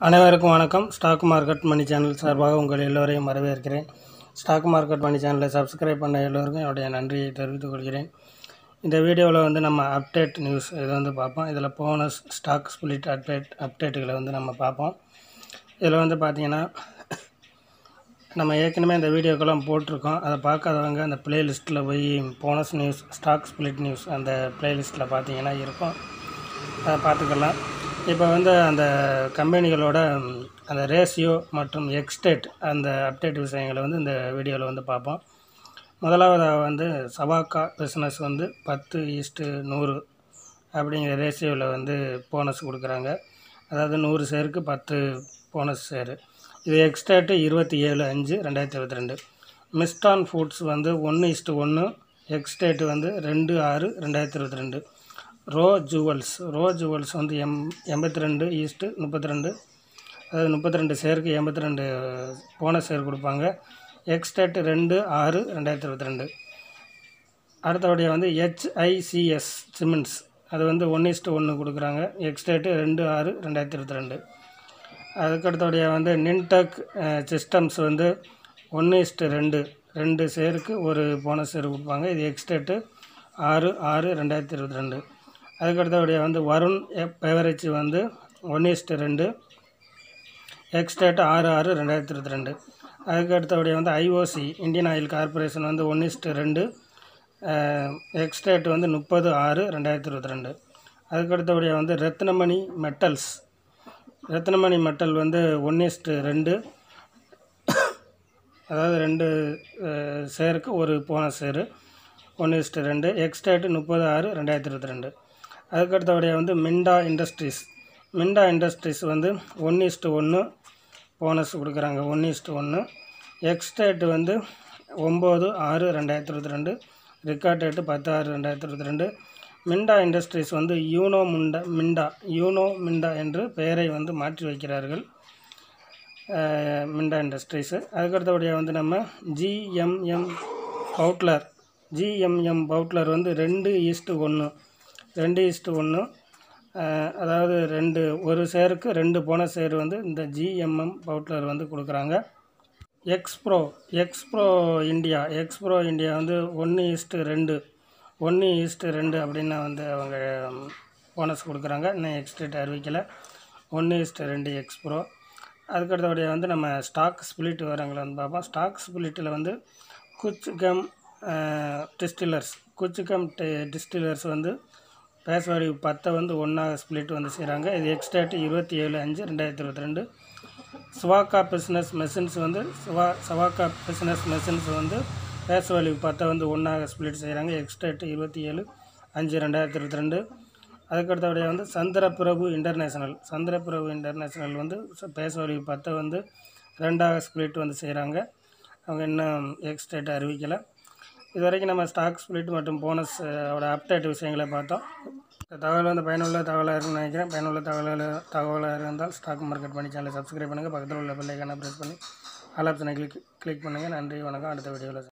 அனைவருக்கும் வணக்கம் stock market மணி channel சார்பாக உங்கள் எல்லோரையும் வரவேற்கிறேன் ஸ்டாக் மார்க்கெட் மணி சேனலை சப்ஸ்கிரைப் பண்ண எல்லோருக்கும் என்னுடைய நன்றியை தெரிவித்துக் கொள்கிறேன் இந்த வீடியோவில் வந்து நம்ம அப்டேட் நியூஸ் இதை வந்து பார்ப்போம் இதில் போனஸ் ஸ்டாக் ஸ்பிளிட் அப்டேட் அப்டேட்டுகளை வந்து நம்ம பார்ப்போம் இதில் வந்து பார்த்தீங்கன்னா நம்ம ஏற்கனவே இந்த வீடியோக்கெல்லாம் போட்டிருக்கோம் அதை பார்க்காதவங்க அந்த பிளேலிஸ்ட்டில் போய் bonus news stock split news அந்த பிளேலிஸ்ட்டில் பார்த்தீங்கன்னா இருக்கும் அதை பார்த்துக்கலாம் இப்போ வந்து அந்த கம்பெனிகளோட ம், அந்த ரேஷியோ மற்றும் எக்ஸ்டேட் அந்த அப்டேட் விஷயங்களை வந்து இந்த வீடியோவில் வந்து பார்ப்போம் முதலாவதாக வந்து சவாக்கா பிஸ்னஸ் வந்து பத்து ஈஸ்ட்டு நூறு அப்படிங்கிற ரேஷியோவில் வந்து போனஸ் கொடுக்குறாங்க அதாவது நூறு ஷேருக்கு பத்து போனஸ் ஷேரு இது எக்ஸ்டேட்டு இருபத்தி ஏழு அஞ்சு ரெண்டாயிரத்தி இருபத்தி ரெண்டு மிஸ்டான் ஃபுட்ஸ் வந்து ஒன்று இஸ்ட்டு ஒன்று எக்ஸ்டேட்டு வந்து ரெண்டு ஆறு ரெண்டாயிரத்தி இருபத்தி ரெண்டு ரோ ஜுவல்ஸ் ரோ ஜுவல்ஸ் வந்து எம் எண்பத்தி ரெண்டு ஈஸ்ட்டு முப்பத்தி ரெண்டு அதாவது முப்பத்தி ரெண்டு ஷேருக்கு எண்பத்தி ரெண்டு போனஸ் ஷேர் கொடுப்பாங்க எக்ஸ்டேட் ரெண்டு ஆறு ரெண்டாயிரத்தி இருபத்தி ரெண்டு அடுத்தபடியாக வந்து ஹெச்ஐசிஎஸ் சிமெண்ட்ஸ் அது வந்து ஒன்று இஸ்ட்டு ஒன்று கொடுக்குறாங்க எக்ஸ்டேட்டு ரெண்டு ஆறு ரெண்டாயிரத்தி இருபத்தி ரெண்டு அதுக்கு அடுத்தபடியாக வந்து நின்டெக் சிஸ்டம்ஸ் வந்து ஒன்று இஸ்ட்டு ரெண்டு ரெண்டு ஷேருக்கு ஒரு போனஸ் ஷேர் கொடுப்பாங்க இது எக்ஸ்டேட்டு ஆறு ஆறு ரெண்டாயிரத்தி இருபத்தி ரெண்டு அதுக்கு அடுத்தபடியாக வந்து வருண் பெவரேஜ் வந்து ஒன்று இஸ்ட்டு ரெண்டு எக்ஸ்டேட் ஆறு ஆறு ரெண்டாயிரத்தி இருபத்தி ரெண்டு அதுக்கு அடுத்தபடியாக வந்து ஐஓசி இந்தியன் ஆயில் கார்ப்பரேஷன் வந்து ஒன்று இஸ்ட்டு ரெண்டு எக்ஸ்டேட் வந்து முப்பது ஆறு ரெண்டாயிரத்தி இருபத்தி ரெண்டு அதுக்கு அடுத்தபடியாக வந்து ரத்னமணி மெட்டல்ஸ் ரத்னமணி மெட்டல் வந்து ஒன்று இஸ்ட்டு ரெண்டு அதாவது ரெண்டு அஹ், ஷேருக்கு ஒரு போன ஷேரு ஒன்று இஸ்ட்டு ரெண்டு எக்ஸ்டேட்டு முப்பது ஆறு ரெண்டாயிரத்தி இருபத்தி ரெண்டு அதுக்கு அடுத்தபடியாக வந்து மிண்டா இண்டஸ்ட்ரீஸ் மிண்டா இண்டஸ்ட்ரீஸ் வந்து ஒன்று இஸ்ட்டு ஒன்று போனஸ் கொடுக்குறாங்க ஒன்று இஸ்ட்டு ஒன்று எக்ஸ்டேட் வந்து ஒம்பது ஆறு ரெண்டாயிரத்தி இருபத்தி ரெண்டு ரெக்கார்ட் டேட்டு பத்து ஆறு ரெண்டாயிரத்தி இருபத்தி ரெண்டு மிண்டா இண்டஸ்ட்ரீஸ் வந்து யூனோ முண்டா மிண்டா யூனோ மிண்டா என்று பெயரை வந்து மாற்றி வைக்கிறார்கள் அஹ், மிண்டா இண்டஸ்ட்ரீஸு அதுக்கடுத்தபடியாக வந்து நம்ம ஜிஎம்எம் பவுட்லர் ஜிஎம்எம் பவுட்லர் வந்து ரெண்டு ஈஸ்ட்டு ஒன்று ரெண்டு ஈஸ்ட்டு ஒன்று அதாவது ரெண்டு ஒரு ஷேருக்கு ரெண்டு போன ஷேர் வந்து இந்த ஜிஎம்எம் பவுட்லர் வந்து கொடுக்குறாங்க எக்ஸ்ப்ரோ எக்ஸ்ப்ரோ இந்தியா எக்ஸ்ப்ரோ இந்தியா வந்து ஒன்று ஈஸ்ட்டு ரெண்டு ஒன்று ஈஸ்ட்டு ரெண்டு அப்படின்னு வந்து அவங்க போனஸ் கொடுக்குறாங்க இன்னும் எக்ஸ்டேட் அறிவிக்கலை ஒன்று ஈஸ்ட்டு ரெண்டு எக்ஸ்ப்ரோ அதுக்கடுத்தபடியாக வந்து நம்ம ஸ்டாக் ஸ்பிளிட் விவரங்களை வந்து பார்ப்போம் ஸ்டாக் ஸ்பிளிட்டில் வந்து குச்கம் டிஸ்டிலர்ஸ் குச்சிகம் டிஸ்டிலர்ஸ் வந்து பேஸ் வேல்யூ பத்தை வந்து ஒன்றாக ஸ்பிளிட் வந்து செய்கிறாங்க இது எக்ஸ்டேட் இருபத்தி ஏழு அஞ்சு ரெண்டாயிரத்தி இருபத்தி ரெண்டு சுவாக்கா பிஸ்னஸ் மெஷின்ஸ் வந்து சுவா சவாக்கா பிஸ்னஸ் மெஷின்ஸ் வந்து பேஸ் வேல்யூ பத்தை வந்து ஒன்றாக ஸ்பிளிட் செய்கிறாங்க எக்ஸ்டேட் இருபத்தி ஏழு அஞ்சு ரெண்டாயிரத்தி இருபத்தி ரெண்டு அதுக்கடுத்தபடியாக வந்து சந்திரபிரபு இன்டர்நேஷனல் சந்திரபிரபு இன்டர்நேஷனல் வந்து பேஸ் வேல்யூ பத்தை வந்து ரெண்டாக ஸ்பிளிட் வந்து செய்கிறாங்க அவங்க இன்னும் எக்ஸ்டேட் அறிவிக்கலை இது வரைக்கும் நம்ம ஸ்டாக் ஸ்பிளிட் மற்றும் போனஸ் ஓட அப்டேட் விஷயங்களை பார்த்தோம் இந்த தகவல் வந்து பயனுள்ள தகவலாக இருக்குன்னு நினைக்கிறேன் பயனுள்ள தகவல் தகவலாக இருந்தால் ஸ்டாக் மார்க்கெட் பண்ணி சேனலை சப்ஸ்கிரைப் பண்ணுங்கள் பக்கத்தில் உள்ள பெல்லைக்கான ப்ரெஸ் பண்ணி ஆல் ஆப்ஷனை கிளிக் கிளிக் பண்ணுங்கள் நன்றி வணக்கம் அடுத்த வீடியோவில்